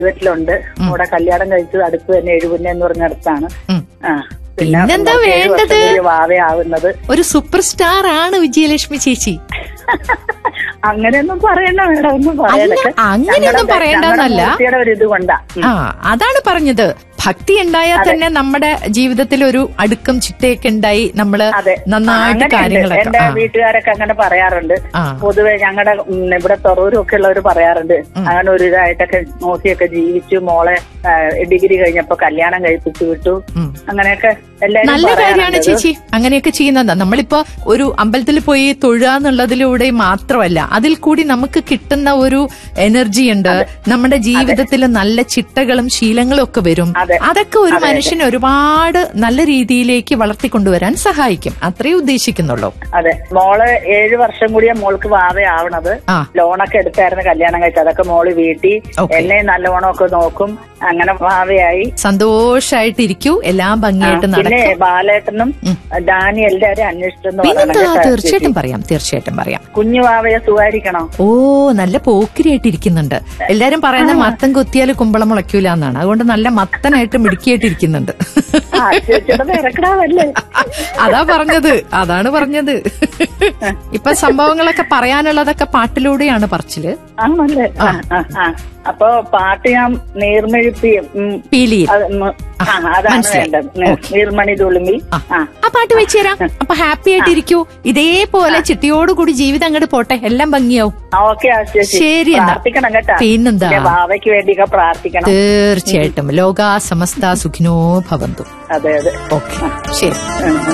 വീട്ടിലുണ്ട് അവിടെ കല്യാണം കഴിച്ചത് അടുത്ത് തന്നെ എഴുപുന്ന എന്ന് പറഞ്ഞ അടുത്താണ് ഉം. ആ പിന്നെന്താ ഏഴ് വർഷം വേണ്ടത്? കൂടി വാവയാവുന്നത് ഒരു സൂപ്പർ സ്റ്റാർ ആണ് വിജയലക്ഷ്മി ചേച്ചി അങ്ങനെയൊന്നും പറയണ്ട മേഡം ഒന്നും പറയണ്ടൊക്കെ അങ്ങനെയൊന്നും പറയണ്ടെന്നല്ല. ഒരു ഇത് കൊണ്ടാ ഉം. ആ അതാണ് പറഞ്ഞത് ഭക്തി ഉണ്ടായാൽ തന്നെ നമ്മുടെ ജീവിതത്തിൽ ഒരു അടുക്കം ചിട്ടയൊക്കെ ഉണ്ടായി നമ്മള് അതെ നന്നായിട്ട് അങ്ങനെയുണ്ട്. കാര്യങ്ങളൊക്കെ എന്റെ ആ, വീട്ടുകാരൊക്കെ അങ്ങനെ പറയാറുണ്ട് ആ. പൊതുവെ ഞങ്ങളുടെ ഇവിടെ തൊറൂരും ഒക്കെ ഉള്ളവർ പറയാറുണ്ട് അങ്ങനെ ഒരു ഇതായിട്ടൊക്കെ നോക്കിയൊക്കെ ജീവിച്ചു മോളെ ആ, ഡിഗ്രി കഴിഞ്ഞപ്പോ കല്യാണം കഴിപ്പിച്ചു വിട്ടു ഉം. അങ്ങനെയൊക്കെ എല്ലാരും നല്ല കാര്യമാണ് പറയാറുണ്ട്. ചേച്ചി അങ്ങനെയൊക്കെ ചെയ്യുന്നത് നമ്മളിപ്പോ ഒരു അമ്പലത്തിൽ പോയി തൊഴുക എന്നുള്ളതിലൂടെ മാത്രമല്ല അതിൽ കൂടി നമുക്ക് കിട്ടുന്ന ഒരു എനർജി ഉണ്ട് നമ്മുടെ ജീവിതത്തിൽ നല്ല ചിട്ടകളും ശീലങ്ങളും ഒക്കെ വരും അതെ. അതൊക്കെ ഒരു മനുഷ്യനെ ഒരുപാട് നല്ല രീതിയിലേക്ക് വളർത്തിക്കൊണ്ടുവരാൻ സഹായിക്കും അത്രേ ഉദ്ദേശിക്കുന്നുള്ളൂ അതെ മോള് ഏഴു വർഷം കൂടിയാ മോൾക്ക് വാവയാവണത് ആ. ലോണൊക്കെ എടുത്തായിരുന്നു കല്യാണം കഴിച്ചത് അതൊക്കെ മോള് വീട്ടി Okay. എന്നെ നല്ലവണ്ണം ഒക്കെ നോക്കും അങ്ങനെ വാവയായി സന്തോഷായിട്ടിരിക്കൂ എല്ലാം ആ, ഭംഗിയായിട്ട് പിന്നെ നടക്കും ബാലേട്ടനും ഡാനിയലിന്റെ ഒരു അന്വേഷിച്ചെന്ന് പിന്നെന്താ പറയണത് തീർച്ചയായിട്ടും പറയാം തീർച്ചയായിട്ടും പറയാം കുഞ്ഞു വാവയെ സുഖായിരിക്കണോ ഓ നല്ല പോക്കിരിയായിട്ടിരിക്കുന്നുണ്ട് എല്ലാരും പറയുന്ന മത്തം കൊത്തിയാൽ കുമ്പളം മുളയ്ക്കൂല എന്നാണ് അതുകൊണ്ട് നല്ല മത്തനായിട്ട് മിടുക്കിയായിട്ടിരിക്കുന്നുണ്ട് ആ ചേച്ചിയുടെ തിരക്കിടാവല്ലേ അതാ പറഞ്ഞത് അതാണ് പറഞ്ഞത് ഇപ്പൊ സംഭവങ്ങളൊക്കെ പറയാനുള്ളതൊക്കെ പാട്ടിലൂടെയാണ് പറച്ചില് ആണല്ലേ ആ, ആ, ആ. അപ്പൊ പാട്ട് ഞാൻ നീർമെഴുപ്പി ഉം, പീലിയിൽ അത് ഉം, ആ, അതാണ് മനസ്സിലായി. വേണ്ടത് നീ- നീർമണി തുളുമ്പി ആ. ആ ആ പാട്ട് വെച്ച് തരാം അപ്പൊ ഹാപ്പി ആയിട്ടിരിക്കൂ ഇതേപോലെ ചിട്ടിയോടുകൂടി ജീവിതം അങ്ങോട്ട് പോട്ടെ എല്ലാം ഭംഗിയാവും ഓക്കെ ചേച്ചി ശരി എന്നാ. പ്രാർത്ഥിക്കണം കേട്ടാ പിന്നെന്താ? എന്റെ ബാവയ്ക്ക് വേണ്ടിയൊക്കെ പ്രാർത്ഥിക്കണം തീർച്ചയായിട്ടും ലോക സമസ്ത സുഖിനോ ഭവന്തു അതെ അതെ ഓക്കെ ശരി ഉം.